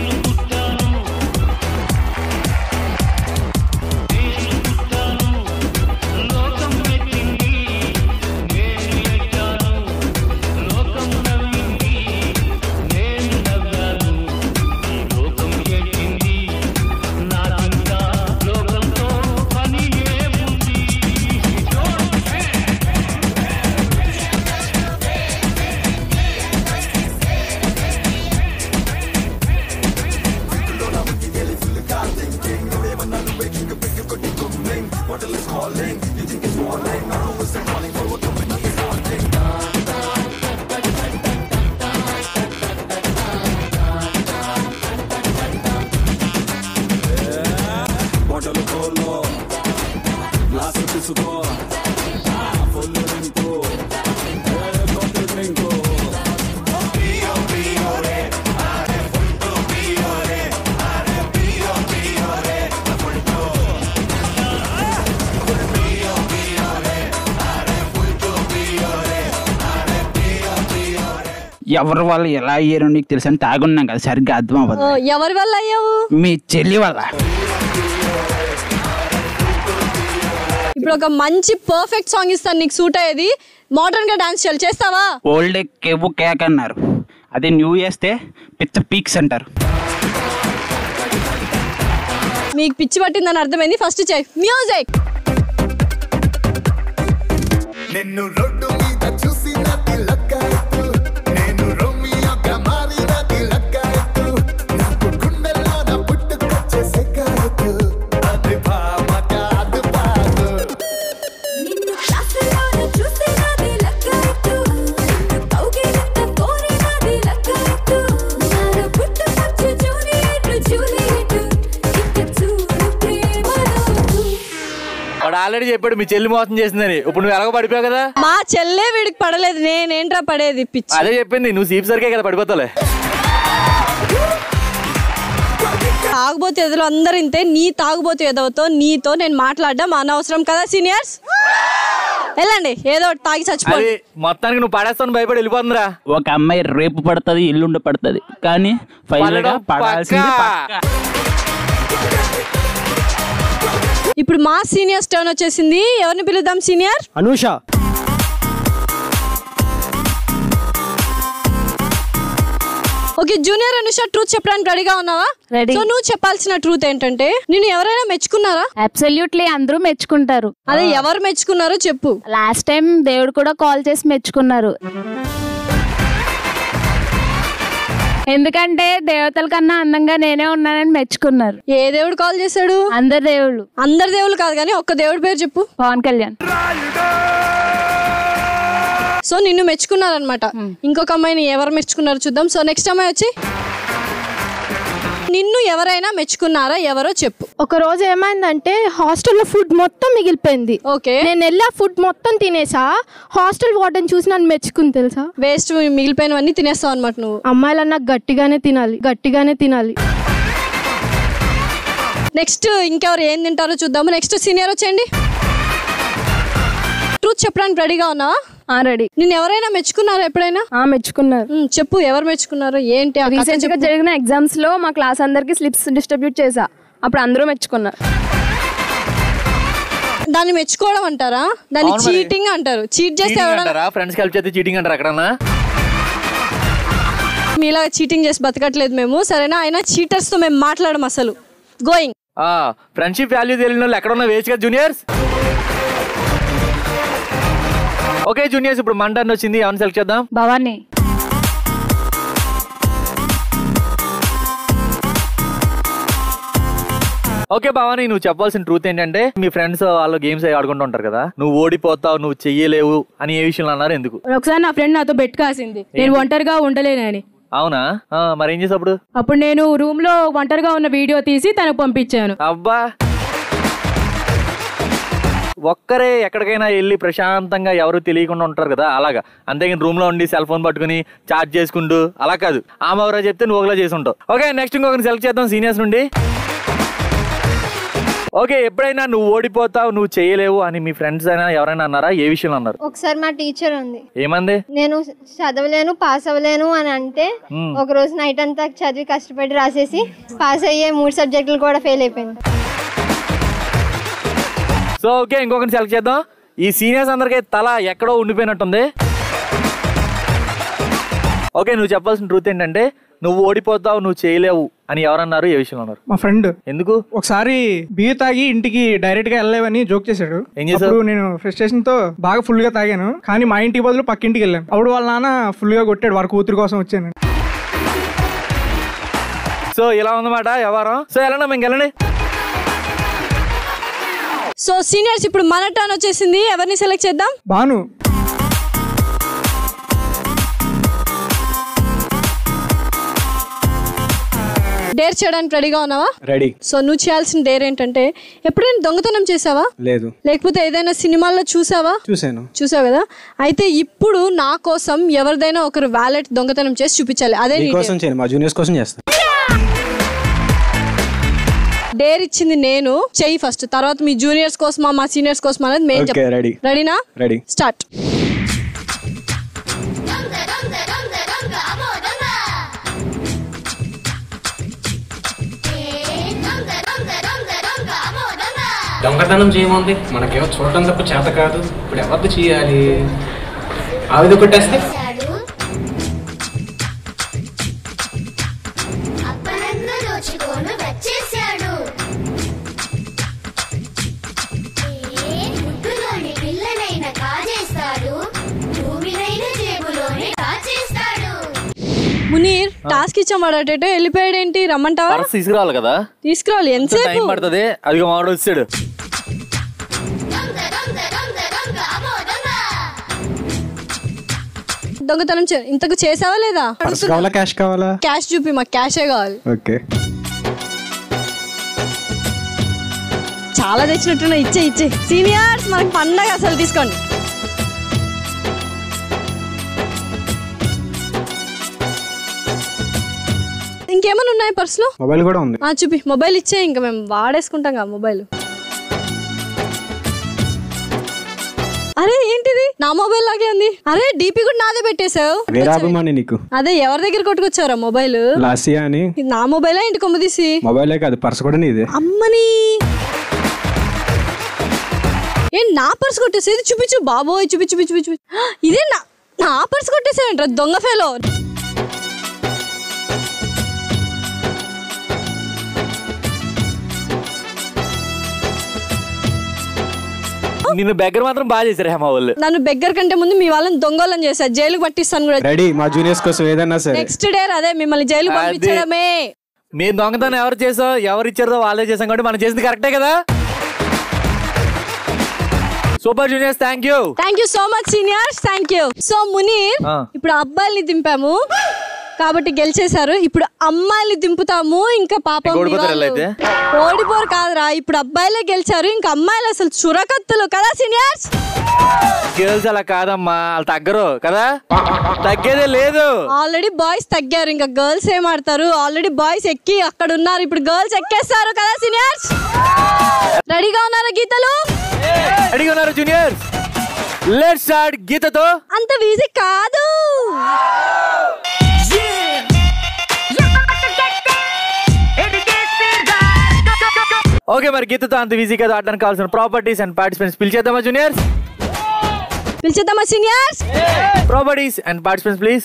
ఎవరి వాళ్ళు ఎలా అయ్యారో నీకు తెలుసు అని తాగున్నాం కదా సరిగ్గా అర్థం అవ్వదు
ఆ, ఎవరి వల్ల అయ్యావు
మీ చెల్లి వల్ల
ఇప్పుడు ఒక మంచి పర్ఫెక్ట్ సాంగ్ ఇస్తాను నీకు సూట్ అయ్యేది మోడర్న్ గా డాన్స్ చేయాలి చేస్తావా
ఓల్డ్ కేబు కేక్ అన్నారు అదే న్యూ చేస్తే పిచ్చ పీక్స్ అంటారు
మీకు పిచ్చి పట్టిందని అర్థమైంది ఫస్ట్ చేయి మ్యూజిక్
నిన్ను రోడ్డు మీద చూసినది లక్కాయత్తు నేను రోమియోగా మారినది లక్కాయత్తు నాకు గుండెల్లో నా పుట్టుకొచ్చే సెక్కాయత్తు అది భామ కాదు బాదు
నిన్ను క్లాసులోన చూసినది లెక్కైతు నిన్ను కౌగిలింత కోరినది లెక్కైతు నాలో పుట్టుకొచ్చు జూలియట్ జూలియట్ ఇక చూడు ప్రేమలోతు
వాడు ఆల్రెడీ చెప్పాడు మీ చెల్లి మోసం చేసిందని ఇప్పుడు నువ్వు ఎలాగో పడిపోయావు కదా
మా చెల్లె వీడికి పడలేదు నేనేంట్రా పడేది పిచ్చి
అదే చెప్పింది నువ్వు సీప్ సరికే కదా పడిపోతావులే
తాగుబోతు ఎదురు అందరు ఇంతే నీ తాగుబోతు ఎదవతో నీతో నేను మాట్లాడడం అనవసరం కదా సీనియర్స్ వెళ్ళండి ఏదో ఒకటి తాగి
అది
చచ్చిపోండి
మొత్తానికి నువ్వు పడేస్తాను భయపడి వెళ్ళిపోతుందిరా
ఒక అమ్మాయి రేపు పడుతుంది ఎల్లుండి పడుతుంది కానీ ఫైనల్ గా
పడడం
పడాల్సింది
పక్కా.
పక్కా.
ఇప్పుడు మా సీనియర్స్ టర్న్ వచ్చేసింది ఎవరిని పిలుద్దాం senior
Anusha
okay junior Anusha truth చెప్పడానికి రెడీగా ఉన్నావా
Ready.
సో నువ్వు చెప్పాల్సిన ట్రూత్ ఏంటంటే నేను ఎవరైనా మెచ్చుకున్నారా
అబ్సల్యూట్లీ అందరూ మెచ్చుకుంటారు
అదే ఎవరు మెచ్చుకున్నారో చెప్పు
లాస్ట్ టైం దేవుడు కూడా కాల్ చేసి మెచ్చుకున్నారు ఎందుకంటే దేవతల కన్నా అందంగా నేనే ఉన్నానని మెచ్చుకున్నారు
ఏ దేవుడు కాల్ చేశాడు
అందరు దేవుళ్ళు
అందరు దేవుళ్ళు కాదు కానీ ఒక్క దేవుడి పేరు చెప్పు
పవన్ కళ్యాణ్
సో నిన్ను మెచ్చుకున్నారనమాట ఇంకొక అమ్మాయిని ఎవరు మెచ్చుకున్నారో చూద్దాం సో నెక్స్ట్ అమ్మాయి వచ్చి నిన్ను ఎవరైనా మెచ్చుకున్నారా ఎవరో చెప్పు
ఒక రోజు ఏమైందంటే హాస్టల్లో ఫుడ్ మొత్తం మిగిలిపోయింది
ఓకే
నేను వెళ్ళి ఆ ఫుడ్ మొత్తం తినేసా హాస్టల్ వార్డెన్ చూసి నన్ను మెచ్చుకుని తెలుసా
వేస్ట్ మిగిలిపోయినవన్నీ తినేస్తావు అనమాట నువ్వు
అమ్మాయిలన్నా గట్టిగానే తినాలి గట్టిగానే తినాలి
నెక్స్ట్ ఇంకెవరు ఏం తింటారో చూద్దాము నెక్స్ట్ సీనియర్ వచ్చేయండి ట్రూత్ చెప్పడానికి రెడీగా ఉన్నావా
రెడీ
నిన్ను ఎవరైనా మెచ్చుకున్నారా ఎప్పుడైనా
మెచ్చుకున్నారు
ఉమ్, చెప్పు ఎవరు మెచ్చుకున్నారు ఏంటి ఆ కథ
రీసెంట్ గా
చెప్పు.
జరిగిన ఎగ్జామ్స్ లో మా క్లాస్ అందరికి స్లిప్స్ డిస్ట్రిబ్యూట్ చేసా అప్పుడు అందరూ మెచ్చుకున్నారు
దాన్ని మెచ్చుకోవడం అంటారా దాన్ని
అవును మరి.
చీటింగ్ అంటారు చీట్ చేస్తే
చీటింగ్
ఎవడన్నా
అంటారా ఫ్రెండ్స్ కలిపి చేస్తే చీటింగ్ అంటారు ఎక్కడన్నా
మీలా చీటింగ్ చేసి బతకట్లేదు మేము సరేనా అయినా చీటర్స్ తో మేము మాట్లాడము అసలు గోయింగ్
ఫ్రెండ్షిప్ వాల్యూ తెలియని వాళ్ళు ఎక్కడ ఉన్నా వేస్ట్ కదా జూనియర్స్ ఓకే జూనియర్స్ ఇప్పుడు మన టర్న్ వచ్చింది ఎవరిని సెలెక్ట్ చేద్దాం
భవానీ
ఓకే భవాని నువ్వు చెప్పాల్సిన ట్రూత్ ఏంటంటే మీ ఫ్రెండ్స్ వాళ్ళు గేమ్స్ అవి ఆడుకుంటూ ఉంటారు కదా నువ్వు ఓడిపోతావు నువ్వు చెయ్యలేవు అని ఏ విషయంలో అన్నారు ఎందుకు
ఒకసారి నా ఫ్రెండ్ నాతో బెట్ కాసింది నేను ఒంటరిగా ఉండలేనని
అవునా ఆ, మరి ఏం చేసావు అప్పుడు
అప్పుడు నేను రూమ్ లో ఒంటరిగా ఉన్న వీడియో తీసి తనకు పంపించాను
అబ్బా ఒక్కరే ఎక్కడికైనా వెళ్ళి ప్రశాంతంగా ఎవరు తెలియకుండా ఉంటారు కదా అలాగా అంతేగాని రూమ్ లో ఉండి సెల్ ఫోన్ పట్టుకుని చార్జ్ చేసుకుంటూ అలా కాదు ఆమె ఎవరో చెప్తే నువ్వు ఒకలా చేసి ఉంటావు ఓకే నెక్స్ట్ ఇంకొకరిని సెలెక్ట్ చేద్దాం సీనియర్స్ నుండి ఓకే ఎప్పుడైనా నువ్వు ఓడిపోతావు నువ్వు చేయలేవు అని మీ ఫ్రెండ్స్ అయినా ఎవరైనా అన్నారా ఏ విషయంలో అన్నారు
ఒకసారి మా టీచర్ ఉంది
ఏమంది
నేను చదవలేను పాస్ అవ్వలేను అని అంటే
మ్మ్.
ఒక రోజు నైట్ అంతా చదివి కష్టపడి రాసేసి పాస్ అయ్యే మూడు సబ్జెక్టులు కూడా ఫెయిల్ అయిపోయింది
సో ఓకే ఇంకొకరిని సెలెక్ట్ చేద్దాం ఈ సీనియర్స్ అందరికీ తల ఎక్కడో ఉండిపోయినట్టుంది ఓకే నువ్వు చెప్పాల్సిన ట్రూత్ ఏంటంటే నువ్వు ఓడిపోతావు నువ్వు చేయలేవు అని ఎవరన్నారు ఏ విషయంలో అన్నారు
మా ఫ్రెండ్
ఎందుకు
ఒకసారి బియ్య తాగి ఇంటికి డైరెక్ట్ గా వెళ్ళలేవని జోక్ చేశాడు
ఏం చేసావు?
అప్పుడు నేను ఫ్రస్ట్రేషన్ తో బాగా ఫుల్ గా తాగాను కానీ మా ఇంటికి బదులు పక్కింటికి వెళ్ళాను అప్పుడు వాళ్ళ నాన్న ఫుల్ గా కొట్టాడు వారి కూతురు కోసం వచ్చాను
సో ఇలా ఉందన్నమాట వ్యవహారం సో వెళ్ళండి మేము వెళ్ళండి
సో సీనియర్స్ ఇప్పుడు మన టర్న్ వచ్చేసింది ఎవరిని సెలెక్ట్ చేద్దాం
బాను
డేర్ చేయడానికి రెడీగా ఉన్నావా
రెడీ
సో నువ్వు చేయాల్సిన డేర్ ఏంటంటే ఎప్పుడైనా దొంగతనం చేసావా
లేదు
లేకపోతే ఏదైనా సినిమాల్లో చూసావా
చూశాను
చూసావు కదా అయితే ఇప్పుడు నా కోసం ఎవరిదైనా ఒకరు వ్యాలెట్ దొంగతనం చేసి చూపించాలి అదే నీ
మీకోసం చేయను మా జూనియర్స్ కోసం చేస్తాను
డేర్ ఇచ్చింది నేను చెయ్యి ఫస్ట్ తర్వాత మీ జూనియర్స్ కోసమా మా సీనియర్స్ కోసం అనేది మేము
ఓకే రెడీ
రెడీనా
రెడీ
స్టార్ట్
దొంగతనం చేయమంది మనకేమో చూడటం తప్ప చేత కాదు ఇప్పుడు ఎవరిది చేయాలి ఆవిడ కొట్టేస్తే
అప్పనంగా దోచుకోను వచ్చేసాడు ఏ ముట్టులోని పిల్లనైనా కాజేస్తాడు భూమినైనా జేబులోనే కాచేస్తాడు
మునీర్ టాస్క్ ఇచ్చాం అటేటో వెళ్ళిపోయాడు ఏంటి రమ్మంటావా
పర్స్ తీసుకురావాలి కదా
తీసుకురావాలి
టైం
ఎంతసేపు
పడుతుంది అదిగో మావాడు వచ్చాడు
దొంగతనం చే- ఇంతకు చేసావా లేదా
పర్స్ కావాలా క్యాష్ కావాలా
క్యాష్ చూపి మాకు క్యాషే కావాలి
ఓకే
చాలా తెచ్చినట్టున్నా ఇచ్చే ఇచ్చే సీనియర్స్ మనకి పండగ అసలు తీసుకోండి ఇంకేమైనా ఉన్నాయి పర్సులో
మొబైల్ కూడా ఉంది
ఆ చూపి మొబైల్ ఇచ్చే ఇంకా మేము వాడేసుకుంటాం కదా మొబైల్ అరే ఏంటిది నా మొబైల్ లాగే ఉంది అరే డీపీ కూడా నాదే పెట్టేశావు
వేరే అభిమాని నీకు
అదే ఎవరి దగ్గర కొట్టుకొచ్చారా మొబైల్
లాసియా అని
ఇది నా మొబైలా ఇంటి కొమ్మ తీసి
మొబైలే కాదు పర్స్ కూడా నీదే
అమ్మని ఏం నా పర్స్ కొట్టేసేది చూపించు బాబోయ్ చూపించు చూపించు చూపించు ఇదే నా నా పర్స్ కొట్టేసాడంట దొంగ ఫేలో
నిన్ను బెగ్గర మాత్రం బాగా చేశారు హేమ వాళ్ళు
నన్ను బెగ్గర కంటే ముందు మీ వాళ్ళని దొంగోళ్ళని చేశారు జైలుకి పట్టిస్తాను కూడా
రెడీ మా జూనియర్స్ కోసం ఏదన్నా సరే
నెక్స్ట్ డే అదే మిమ్మల్ని జైలుకి
అది.
పంపించడమే
మేము దొంగతనం ఎవరు చేసో ఎవరు ఇచ్చారో వాళ్ళే చేసాం కాబట్టి మనం చేసింది కరెక్టే కదా super juniors thank you
thank you so much seniors thank you so Muneer
ఆ.
ఇప్పుడు అబ్బాయిల్ని దింపాము కాబట్టి గెలిచేశారు ఇప్పుడు అమ్మాయిల్ని దింపుతాము ఇంకా పాపం మీ
ఓడిపోతారు
వాళ్ళు-
అయితే?
ఓడిపోరు కాదురా ఇప్పుడు అబ్బాయిలే గెలిచారు ఇంకా అమ్మాయిలు అసలు చురకత్తులు కదా సీనియర్స్
గర్ల్స్ అలా కాదమ్మా వాళ్ళు తగ్గరు కదా తగ్గేదే లేదు
ఆల్రెడీ బాయ్స్ తగ్గారు ఇంకా గర్ల్స్ ఏం ఆడతారు ఆల్రెడీ బాయ్స్ ఎక్కి అక్కడ ఉన్నారు ఇప్పుడు గర్ల్స్ ఎక్కేస్తారు కదా సీనియర్స్ రెడీగా ఉన్నారా గీతలు
అడిగి ఉన్నారు జూనియర్స్ లెట్స్ స్టార్ట్ గీతతో
అంత ఈజీ కాదు
ఓకే మరి గీతతో అంత ఈజీగా ఆడడానికి కావాల్సిన ప్రాపర్టీస్ అండ్ పార్టిసిపెంట్స్ పిలిచేద్దామా జూనియర్స్
పిలిచేద్దామా seniors
properties and participants please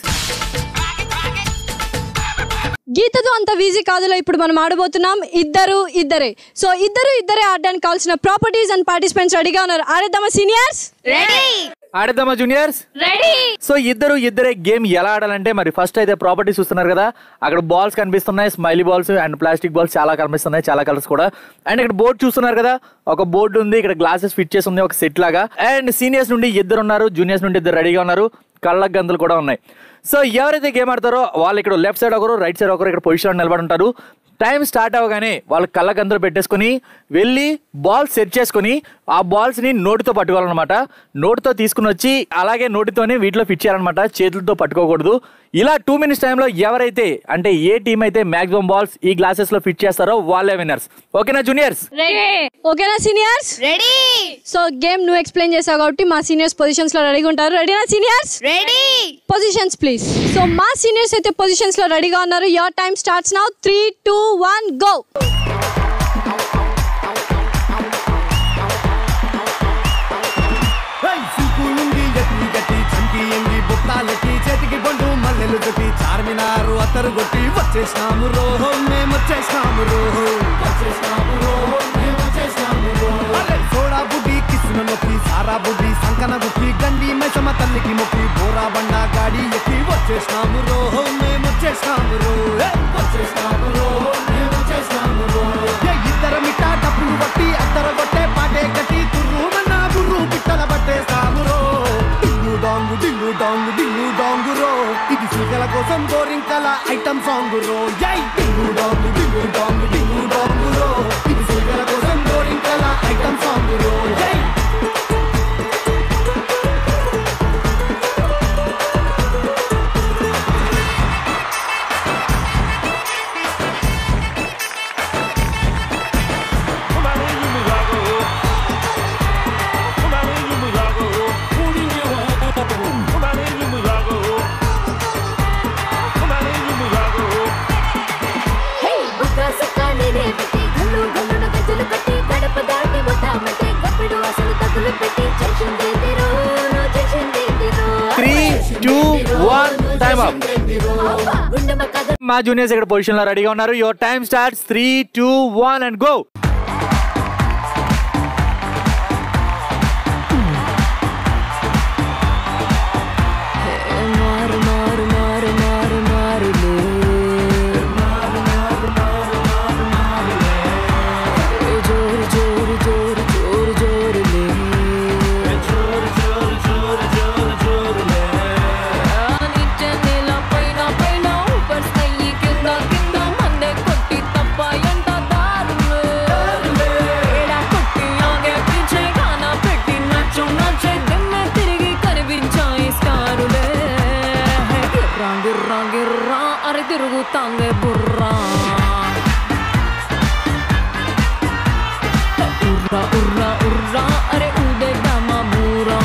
గీతతో అంత ఈజీ కాదులో ఇప్పుడు మనం ఆడబోతున్నాం ఇద్దరు ఇద్దరే సో ఇద్దరు ఇద్దరే ఆడడానికి కావాల్సిన ప్రాపర్టీస్ అండ్ పార్టిసిపెంట్స్ రెడీగా ఉన్నారు ఆడేద్దామా సీనియర్స్ రెడీ
ఆడేద్దామా జూనియర్స్
రెడీ
సో ఇద్దరు ఇద్దరే గేమ్ ఎలా ఆడాలంటే మరి ఫస్ట్ అయితే ప్రాపర్టీస్ చూస్తున్నారు కదా అక్కడ బాల్స్ కనిపిస్తున్నాయి smiley balls and plastic balls చాలా కనిపిస్తున్నాయి చాలా కలర్స్ కూడా అండ్ ఇక్కడ బోర్డు చూస్తున్నారు కదా ఒక బోర్డు ఉంది ఇక్కడ గ్లాసెస్ ఫిట్ చేసి ఉంది ఒక సెట్ లాగా అండ్ సీనియర్స్ నుండి ఇద్దరు ఉన్నారు జూనియర్స్ నుండి ఇద్దరు రెడీగా ఉన్నారు కళ్ళ గంతులు కూడా ఉన్నాయి సో ఎవరైతే గేమ్ ఆడతారో వాళ్ళు ఇక్కడ లెఫ్ట్ సైడ్ ఒకరు రైట్ సైడ్ ఒకరు ఇక్కడ పొజిషన్ నిలబడి ఉంటారు టైం స్టార్ట్ అవ్వగానే వాళ్ళు కళ్ళ గంతులు పెట్టేసుకొని వెళ్ళి బాల్ సెట్ చేసుకొని ఆ బాల్స్ ని నోటితో పట్టుకోవాలన్నమాట నోటితో తీసుకుని వచ్చి అలాగే నోటితోనే వీటిలో ఫిట్ చేయాలన్నమాట చేతులతో పట్టుకోకూడదు ఇలా టూ మినిట్స్ టైంలో ఎవరైతే అంటే ఏ టీం అయితే మాక్సిమం బాల్స్ ఈ గ్లాసెస్ లో ఫిట్ చేస్తారో వాళ్ళే విన్నర్స్ ఓకేనా జూనియర్స్
రెడీ ఓకేనా సీనియర్స్ రెడీ సో గేమ్ నువ్వు ఎక్స్ప్లెయిన్ చేసావు కాబట్టి మా సీనియర్స్ పొజిషన్స్ లో రెడీగా ఉంటారు రెడీనా seniors ready positions please so మా సీనియర్స్ అయితే పొజిషన్స్ లో రెడీగా ఉన్నారు your time starts now three two one go
silk lungi ఎత్తి గట్టి చంకి ఎంగి బుట్టాలకి చేతికి బండు మల్లెలు కట్టి చార్మినారు అత్తరు కొట్టి వచ్చేసినాము రోహో మేము వచ్చేసినాము రోహో వచ్చేసినాము రోహో మేము వచ్చేసినాము రోహో అరే సోడా బుడ్డి కిసిన నొక్కి సారా బుడ్డి సంకన బుక్కి గండి మైసమ్మ తల్లికి మొక్కి బోరా బండ గాడి ఎక్కి వచ్చేసినాము రోహో మేము వచ్చేసినాము రో ఏ, వచ్చేసినాము రోహో మేము వచ్చేసినాము రోహో ఏ, ఇద్దరు మిట్టా డబ్బులు బట్టి అద్దర కొట్టే పాటే కట్టి తుర్రు మన్నా బుర్రు పిట్టల పట్టేస్తాము రో డింగు డాంగు డింగు డాంగు డింగు డాంగు రో ఇది సీకల కోసం గోరింకల ఐటమ్ సాంగ్ రో జై డింగు డాంగు డింగు డాంగు డింగు డాంగు రో ఇది సీకల కోసం గోరింకల ఐటమ్ సాంగ్ రో జై
three two one time up మా జూనియర్స్ ఇక్కడ పొజిషన్ లో రెడీగా ఉన్నారు your time starts three two one and go
మారు మారు మారు మారు మారులే జోరు జోరు జోరు జోరు జోరులే నిత్య నేల పైన పైన ఊపర్ స్థాయి కింద కింద మందే కొట్టి తప్ప ఎంత దారులే ఏడా కొట్టి ఆగే పిచ్చే గానా పెట్టి నచ్చు నచ్చే దిమ్మె తిరిగి కనిపించాయి స్టారులే గిర్రా గిర్రా గిర్రా అరే తిరుగుతాంగే బుర్రా ఉర్రా ఉర్రా ఉర్రా అరే ఊదే డమా బూరా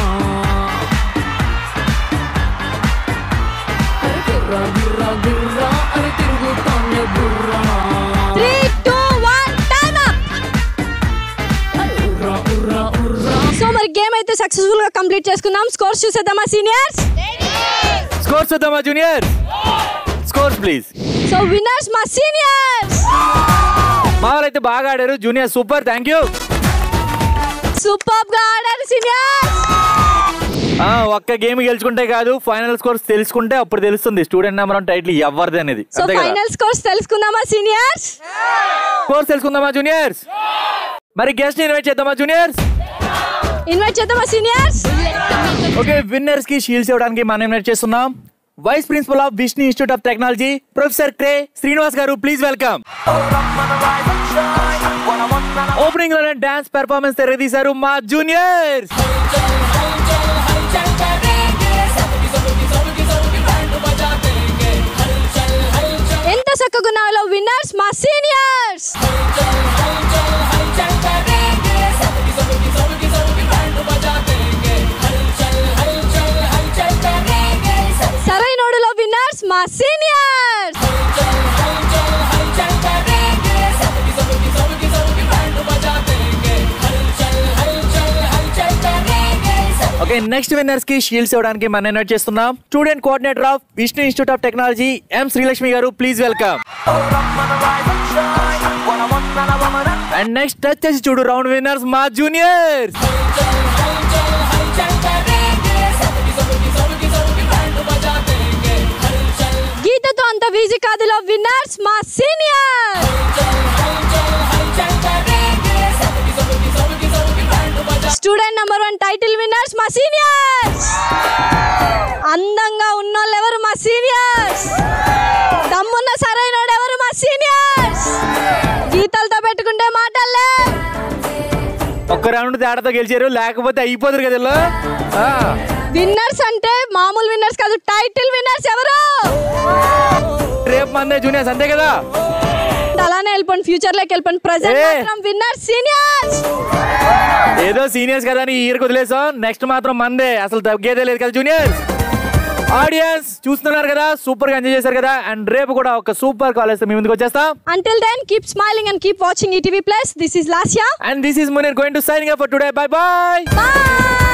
అరే గిర్రా గిర్రా గిర్రా అరే తిరుగుతాంగే బుర్రా
three two one time up
ఉర్రా ఉర్రా ఉర్రా
సో మరి అయితే సక్సెస్ఫుల్ గా కంప్లీట్ చేసుకుందాం స్కోర్స్ చూసేద్దామా సీనియర్స్
స్కోర్స్ వద్దామా junior scores please
so winners మా సీనియర్స్
మా వాళ్ళైతే బాగా ఆడారు junior super thank you
super గా ఆడారు సీనియర్స్
ఒక్క గేమ్ గెలుచుకుంటే కాదు ఫైనల్ స్కోర్స్ తెలుసుకుంటే అప్పుడు తెలుస్తుంది స్టూడెంట్ నెంబర్ వన్ టైటిల్ ఎవరిది అనేది
సో
అంతే కదా
ఫైనల్ స్కోర్స్ తెలుసుకుందామా సీనియర్స్
స్కోర్స్ తెలుసుకుందామా జూనియర్స్ మరి గెస్ట్ ఇన్వైట్ చేద్దామా జూనియర్స్
ఇన్వైట్ చేద్దామా సీనియర్స్
ఓకే విన్నర్స్ కి షీల్డ్స్ ఇవ్వడానికి మనం ఇన్వైట్ చేస్తున్నాం vice principal of Vishnu institute of technology professor క్రే Srinivas garu please welcome opening లోనే డాన్స్ పెర్ఫార్మెన్స్ తెరదీశారు మా జూనియర్స్
ఎంత చక్కగున్నాలో విన్నర్స్ మా సీనియర్స్ సరైనోడులో విన్నర్స్ మా సీనియర్స్
ఓకే నెక్స్ట్ విన్నర్స్ కి షీల్డ్స్ ఇవ్వడానికి మనం ఇన్వైట్ చేస్తున్నాం student coordinator of Vishnu institute of technology M Srilakshmi garu please welcome and next touch చేసి చూడు రౌండ్ విన్నర్స్ మా జూనియర్స్
గీతతో అంత వీజీ కాదులో విన్నర్స్ మా senior student number one title winners మా సీనియర్స్ అందంగా ఉన్నోళ్ళు ఎవరు మా సీనియర్స్ దమ్మున్న సరైనోడు ఎవరు మా సీనియర్స్ గీతలతో పెట్టుకుంటే మాటల్లే
ఒక్క రౌండ్ తేడాతో గెలిచారు లేకపోతే అయిపోతారు కదా వీళ్ళు. ఆ
విన్నర్స్ అంటే మామూలు విన్నర్స్ కాదు టైటిల్ విన్నర్స్ ఎవరు
రేపు మందే జూనియర్స్ అంతే కదా
అలానే వెళ్ళిపోండి ఫ్యూచర్ లోకి వెళ్ళిపోండి ప్రజెంట్
ఏ.
మాత్రం విన్నర్స్ సీనియర్స్
ఏదో సీనియర్స్ కదా అని ఇయర్కి వదిలేసాం నెక్స్ట్ మాత్రం మందే అసలు తగ్గేదే లేదు కదా జూనియర్స్ ఆడియన్స్ చూస్తున్నారు కదా సూపర్ గా ఎంజాయ్ చేశారు కదా అండ్ రేపు కూడా ఒక సూపర్ కాలేజ్ మీ ముందుకు వచ్చేస్తాం
Until then, keep smiling and keep watching ETV Plus. This is Lasya.
And this is Munir going to signing up for today. Bye bye.
Bye.